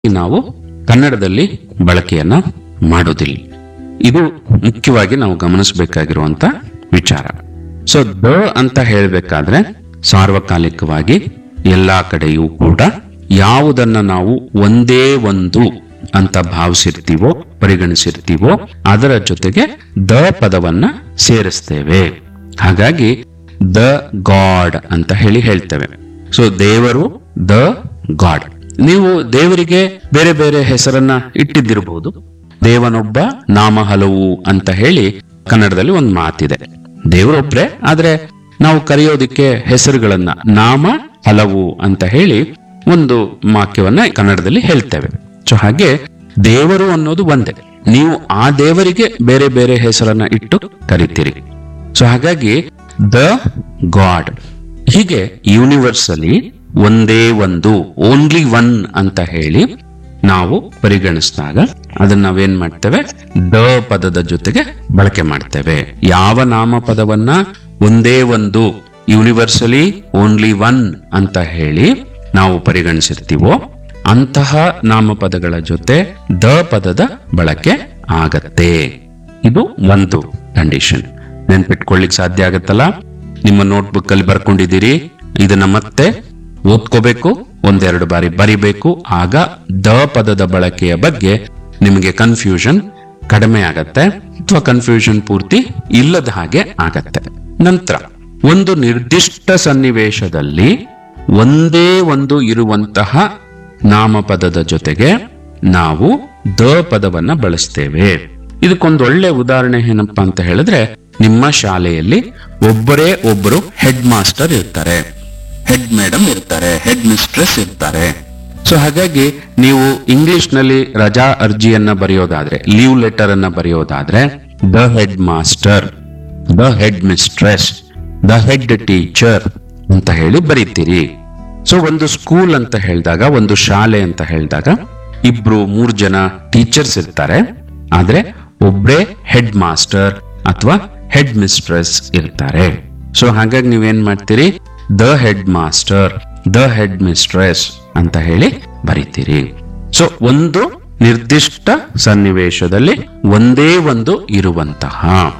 ನಾವು ಕನ್ನಡದಲ್ಲಿ ಬಳಕೆಯನ್ನ ಮಾಡೋದಿಲ್ಲ ಇದು ಮುಖ್ಯವಾಗಿ ನಾವು ಗಮನಿಸಬೇಕಾಗಿರುವಂತ ವಿಚಾರ ಸೊ ದ ಅಂತ ಹೇಳಬೇಕಾದ್ರೆ ಸಾರ್ವಕಾಲಿಕವಾಗಿ ಎಲ್ಲಾ ಕಡೆಯೂ ಕೂಡ ಯಾವುದನ್ನ ನಾವು ಒಂದೇ ಒಂದು ಅಂತ ಭಾವಿಸಿರ್ತೀವೋ ಪರಿಗಣಿಸಿರ್ತೀವೋ ಅದರ ಜೊತೆಗೆ ದ ಪದವನ್ನ ಸೇರಿಸ್ತೇವೆ ಹಾಗಾಗಿ ದ ಗಾಡ್ ಅಂತ ಹೇಳಿ ಹೇಳ್ತೇವೆ ಸೊ ದೇವರು ದ ಗಾಡ್ ನೀವು ದೇವರಿಗೆ ಬೇರೆ ಬೇರೆ ಹೆಸರನ್ನ ಇಟ್ಟಿದ್ದಿರಬಹುದು ದೇವನೊಬ್ಬ ನಾಮ ಹಲವು ಅಂತ ಹೇಳಿ ಕನ್ನಡದಲ್ಲಿ ಒಂದು ಮಾತಿದೆ ದೇವರೊಬ್ರೆ ಆದ್ರೆ ನಾವು ಕರೆಯೋದಿಕ್ಕೆ ಹೆಸರುಗಳನ್ನ ನಾಮ ಹಲವು ಅಂತ ಹೇಳಿ ಒಂದು ವಾಕ್ಯವನ್ನ ಕನ್ನಡದಲ್ಲಿ ಹೇಳ್ತೇವೆ ಸೊ ಹಾಗೆ ದೇವರು ಅನ್ನೋದು ಒಂದೇ ನೀವು ಆ ದೇವರಿಗೆ ಬೇರೆ ಬೇರೆ ಹೆಸರನ್ನ ಇಟ್ಟು ಕರಿತೀರಿ ಸೊ ಹಾಗಾಗಿ ದ ಗಾಡ್ ಹೀಗೆ ಯೂನಿವರ್ಸಲಿ ಒಂದೇ ಒಂದು ಓನ್ಲಿ ಒನ್ ಅಂತ ಹೇಳಿ ನಾವು ಪರಿಗಣಿಸಿದಾಗ ಅದನ್ನ ನಾವೇನ್ ಮಾಡ್ತೇವೆ ದ ಪದದ ಜೊತೆಗೆ ಬಳಕೆ ಮಾಡ್ತೇವೆ ಯಾವ ನಾಮಪದವನ್ನ ಒಂದೇ ಒಂದು ಯೂನಿವರ್ಸಲಿ ಓನ್ಲಿ ಒನ್ ಅಂತ ಹೇಳಿ ನಾವು ಪರಿಗಣಿಸಿರ್ತೀವೋ ಅಂತಹ ನಾಮಪದಗಳ ಜೊತೆ ದ ಪದದ ಬಳಕೆ ಆಗತ್ತೆ ಇದು ಒಂದು ಕಂಡೀಷನ್ ನೆನ್ಪಿಟ್ಕೊಳ್ಳಿಕ್ ಸಾಧ್ಯ ಆಗತ್ತಲ್ಲ ನಿಮ್ಮ ನೋಟ್ಬುಕ್ ಅಲ್ಲಿ ಬರ್ಕೊಂಡಿದ್ದೀರಿ ಇದನ್ನ ಮತ್ತೆ ಓದ್ಕೋಬೇಕು ಒಂದೆರಡು ಬಾರಿ ಬರಿಬೇಕು ಆಗ ದ ಪದದ ಬಳಕೆಯ ಬಗ್ಗೆ ನಿಮಗೆ ಕನ್ಫ್ಯೂಷನ್ ಕಡಿಮೆ ಆಗತ್ತೆ ಅಥವಾ ಕನ್ಫ್ಯೂಷನ್ ಪೂರ್ತಿ ಇಲ್ಲದ ಹಾಗೆ ಆಗತ್ತೆ ನಂತರ ಒಂದು ನಿರ್ದಿಷ್ಟ ಸನ್ನಿವೇಶದಲ್ಲಿ ಒಂದೇ ಒಂದು ಇರುವಂತಹ ನಾಮಪದದ ಜೊತೆಗೆ ನಾವು ದ ಪದವನ್ನ ಬಳಸ್ತೇವೆ ಇದಕ್ಕೊಂದು ಒಳ್ಳೆ ಉದಾಹರಣೆ ಏನಪ್ಪಾ ಅಂತ ಹೇಳಿದ್ರೆ ನಿಮ್ಮ ಶಾಲೆಯಲ್ಲಿ ಒಬ್ಬರೇ ಒಬ್ಬರು ಹೆಡ್ ಮಾಸ್ಟರ್ ಇರ್ತಾರೆ ಹೆಡ್ ಮೇಡಮ್ ಇರ್ತಾರೆ ಹೆಡ್ ಮಿಸ್ಟ್ರೆಸ್ ಇರ್ತಾರೆ ಸೊ ಹಾಗಾಗಿ ನೀವು ಇಂಗ್ಲಿಷ್ ನಲ್ಲಿ ರಜಾ ಅರ್ಜಿಯನ್ನ ಬರೆಯೋದಾದ್ರೆ ಲೀವ್ ಲೆಟರ್ ಅನ್ನ ಬರೆಯೋದಾದ್ರೆ the head master the head mistress the head teacher ಅಂತ ಹೇಳಿ ಬರೀತೀರಿ ಸೊ ಒಂದು ಸ್ಕೂಲ್ ಅಂತ ಹೇಳಿದಾಗ ಒಂದು ಶಾಲೆ ಅಂತ ಹೇಳಿದಾಗ ಇಬ್ರು ಮೂರ್ ಜನ ಟೀಚರ್ಸ್ ಇರ್ತಾರೆ ಆದ್ರೆ ಒಬ್ರೇ ಹೆಡ್ ಮಾಸ್ಟರ್ ಅಥವಾ ಹೆಡ್ ಮಿಸ್ಟ್ರೆಸ್ ಇರ್ತಾರೆ ಸೊ ಹಾಗಾಗಿ ನೀವೇನ್ ಮಾಡ್ತೀರಿ the head master the head mistress ಅಂತ ಹೇಳಿ ಬರೀತೀರಿ ಸೊ ಒಂದು ನಿರ್ದಿಷ್ಟ ಸನ್ನಿವೇಶದಲ್ಲಿ ಒಂದೇ ಒಂದು ಇರುವಂತಹ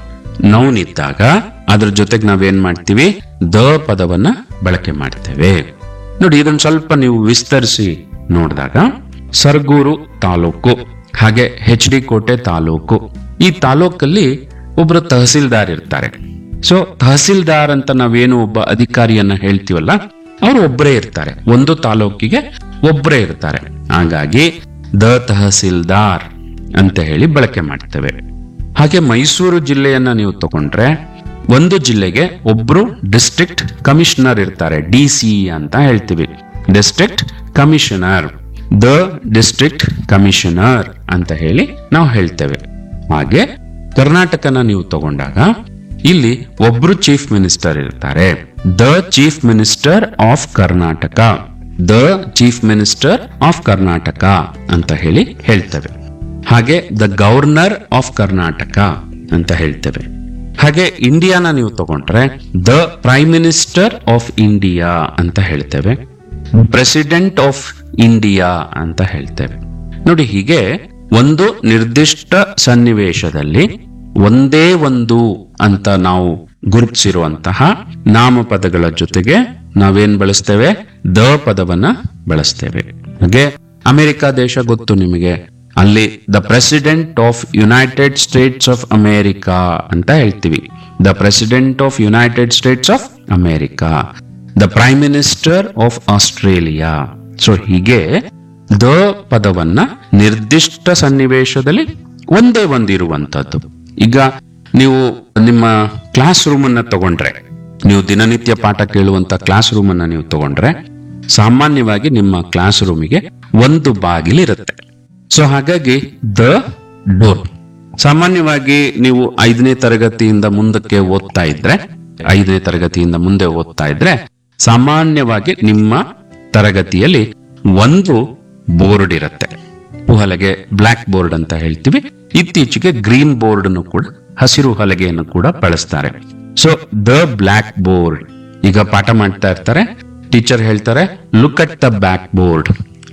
ನೌನ್ ಇದ್ದಾಗ ಅದ್ರ ಜೊತೆಗೆ ನಾವೇನ್ ಮಾಡ್ತೀವಿ ದ ಪದವನ್ನ ಬಳಕೆ ಮಾಡ್ತೇವೆ ನೋಡಿ ಇದನ್ನ ಸ್ವಲ್ಪ ನೀವು ವಿಸ್ತರಿಸಿ ನೋಡಿದಾಗ ಸರ್ಗೂರು ತಾಲೂಕು ಹಾಗೆ ಎಚ್ ಡಿ ಕೋಟೆ ತಾಲೂಕು ಈ ತಾಲೂಕಲ್ಲಿ ಒಬ್ರು ತಹಸೀಲ್ದಾರ್ ಇರ್ತಾರೆ ಸೊ ತಹಸೀಲ್ದಾರ್ ಅಂತ ನಾವೇನು ಒಬ್ಬ ಅಧಿಕಾರಿಯನ್ನ ಹೇಳ್ತೀವಲ್ಲ ಅವರು ಒಬ್ಬರೇ ಇರ್ತಾರೆ ಒಂದು ತಾಲೂಕಿಗೆ ಒಬ್ಬರೇ ಇರ್ತಾರೆ ಹಾಗಾಗಿ ದ ತಹಸೀಲ್ದಾರ್ ಅಂತ ಹೇಳಿ ಬಳಕೆ ಮಾಡ್ತೇವೆ ಹಾಗೆ ಮೈಸೂರು ಜಿಲ್ಲೆಯನ್ನ ನೀವು ತಗೊಂಡ್ರೆ ಒಂದು ಜಿಲ್ಲೆಗೆ ಒಬ್ರು ಡಿಸ್ಟ್ರಿಕ್ಟ್ ಕಮಿಷನರ್ ಇರ್ತಾರೆ ಡಿ ಸಿ ಅಂತ ಹೇಳ್ತೀವಿ district commissioner the district commissioner ಅಂತ ಹೇಳಿ ನಾವು ಹೇಳ್ತೇವೆ ಹಾಗೆ ಕರ್ನಾಟಕನ ನೀವು ತಗೊಂಡಾಗ ಇಲ್ಲಿ ಒಬ್ರು ಚೀಫ್ ಮಿನಿಸ್ಟರ್ ಇರ್ತಾರೆ the chief minister of Karnataka the chief minister of Karnataka ಅಂತ ಹೇಳಿ ಹೇಳ್ತೇವೆ ಹಾಗೆ ದ ಗವರ್ನರ್ ಆಫ್ ಕರ್ನಾಟಕ ಅಂತ ಹೇಳ್ತೇವೆ ಹಾಗೆ ಇಂಡಿಯಾನ ನೀವು ತಗೊಂಡ್ರೆ the prime minister of India ಅಂತ ಹೇಳ್ತೇವೆ ಪ್ರೆಸಿಡೆಂಟ್ ಆಫ್ ಇಂಡಿಯಾ ಅಂತ ಹೇಳ್ತೇವೆ ನೋಡಿ ಹೀಗೆ ಒಂದು ನಿರ್ದಿಷ್ಟ ಸನ್ನಿವೇಶದಲ್ಲಿ ಒಂದೇ ಒಂದು ಅಂತ ನಾವು ಗುರುತಿಸಿರುವಂತಹ ನಾಮಪದಗಳ ಜೊತೆಗೆ ನಾವೇನ್ ಬಳಸ್ತೇವೆ ದ ಪದವನ್ನ ಬಳಸ್ತೇವೆ ಹಾಗೆ ಅಮೆರಿಕ ದೇಶ ಗೊತ್ತು ನಿಮಗೆ ಅಲ್ಲಿ the president of United States of America ಅಂತ ಹೇಳ್ತೀವಿ the president of United States of America the prime minister of Australia so ಹೀಗೆ ದ ಪದವನ್ನ ನಿರ್ದಿಷ್ಟ ಸನ್ನಿವೇಶದಲ್ಲಿ ಒಂದೇ ಒಂದಿರುವಂತದ್ದು ಈಗ ನೀವು ನಿಮ್ಮ ಕ್ಲಾಸ್ ರೂಮ್ ಅನ್ನ ತಗೊಂಡ್ರೆ ನೀವು ದಿನನಿತ್ಯ ಪಾಠ ಕೇಳುವಂತ ಕ್ಲಾಸ್ ರೂಮ್ ಅನ್ನ ನೀವು ತಗೊಂಡ್ರೆ ಸಾಮಾನ್ಯವಾಗಿ ನಿಮ್ಮ ಕ್ಲಾಸ್ ರೂಮಿಗೆ ಒಂದು ಬಾಗಿಲಿರುತ್ತೆ ಸೊ ಹಾಗಾಗಿ ದ ಡೋರ್ ಸಾಮಾನ್ಯವಾಗಿ ನೀವು ಐದನೇ ತರಗತಿಯಿಂದ ಮುಂದಕ್ಕೆ ಓದ್ತಾ ಇದ್ರೆ ಐದನೇ ತರಗತಿಯಿಂದ ಮುಂದೆ ಓದ್ತಾ ಇದ್ರೆ ಸಾಮಾನ್ಯವಾಗಿ ನಿಮ್ಮ ತರಗತಿಯಲ್ಲಿ ಒಂದು ಬೋರ್ಡ್ ಇರುತ್ತೆ ಹಲಗೆ ಬ್ಲಾಕ್ ಬೋರ್ಡ್ ಅಂತ ಹೇಳ್ತೀವಿ ಇತ್ತೀಚೆಗೆ ಗ್ರೀನ್ ಬೋರ್ಡ್ ಅನ್ನು ಕೂಡ ಹಸಿರು ಹಲಗೆಯನ್ನು ಕೂಡ ಬಳಸ್ತಾರೆ ಸೊ ದ ಬ್ಲಾಕ್ ಬೋರ್ಡ್ ಈಗ ಪಾಠ ಮಾಡ್ತಾ ಇರ್ತಾರೆ ಟೀಚರ್ ಹೇಳ್ತಾರೆ look at the black board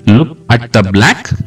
look at the black